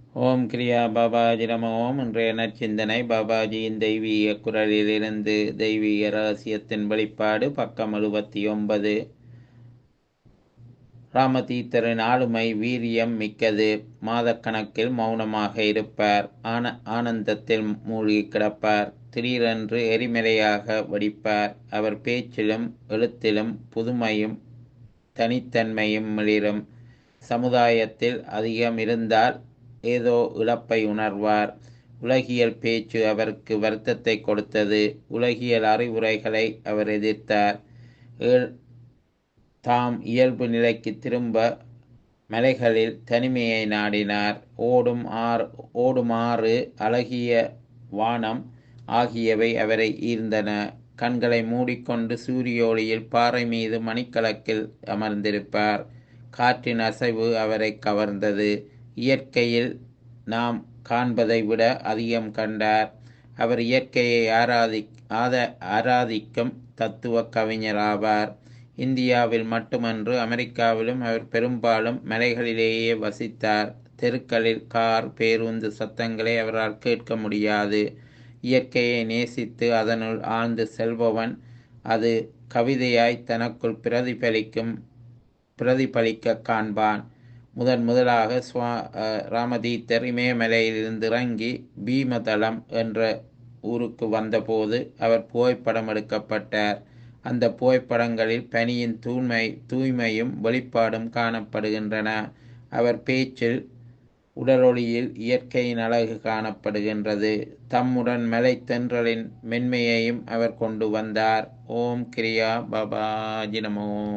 ஓம் கிரியா பாபாஜி நம ஓம் இன்றைய நற்சிந்தனை பாபாஜியின் தெய்வீக குரலிலிருந்து தெய்வீக ரகசியத்தின் வெளிப்பாடு பக்கம் எழுபத்தி ஒன்பது ராமதீத்தரின் ஆளுமை வீரியம் மிக்கது மாதக்கணக்கில் மௌனமாக இருப்பார் ஆன ஆனந்தத்தில் மூழ்கி கிடப்பார் திடீரென்று எரிமலையாக வடிப்பார் அவர் பேச்சிலும் எழுத்திலும் புதுமையும் தனித்தன்மையும் மிளிரும் சமுதாயத்தில் அதிகம் இருந்தால் ஏதோ இழப்பை உணர்வார் உலகியல் பேச்சு அவருக்கு வருத்தத்தை கொடுத்தது உலகியல் அறிவுரைகளை அவர் எதிர்த்தார் ஏழ்- தாம் இயல்பு நிலைக்கு திரும்ப மலைகளில் தனிமையை நாடினார் ஓடும் ஆறு ஓடுமாறு அழகிய வானம் ஆகியவை அவரை ஈர்ந்தன கண்களை மூடிக்கொண்டு சூரிய ஒளியில் பாறை மீது மணிக்கணக்கில் அமர்ந்திருப்பார் காற்றின் அசைவு அவரை கவர்ந்தது இயற்கையில் நாம் காண்பதை விட அதிகம் கண்டார் அவர் இயற்கையை ஆராதி ஆத ஆராதிக்கும் தத்துவ கவிஞர் ஆவார் இந்தியாவில் மட்டுமன்று அமெரிக்காவிலும் அவர் பெரும்பாலும் மலைகளிலேயே வசித்தார் தெருக்களில் கார் பேருந்து சத்தங்களை அவரால் கேட்க முடியாது இயற்கையை நேசித்து அதனுள் ஆழ்ந்து செல்பவன் அது கவிதையாய் தனக்குள் பிரதிபலிக்கும் பிரதிபலிக்க காண்பான் முதன் முதலாக சுவா அஹ், ராமதீத்தர் இமயமலையிலிருந்து இறங்கி பீமதளம் என்ற ஊருக்கு வந்தபோது அவர் புகைப்படம் எடுக்கப்பட்டார் அந்த புகைப்படங்களில் பனியின் தூய்மை தூய்மையும் வெளிப்பாடும் காணப்படுகின்றன அவர் பேச்சில் உடலொளியில் இயற்கையின் அழகு காணப்படுகின்றது தம்முடன் மலை தென்றலின் மென்மையையும் அவர் கொண்டு வந்தார் ஓம் கிரியா பாபாஜி நமோ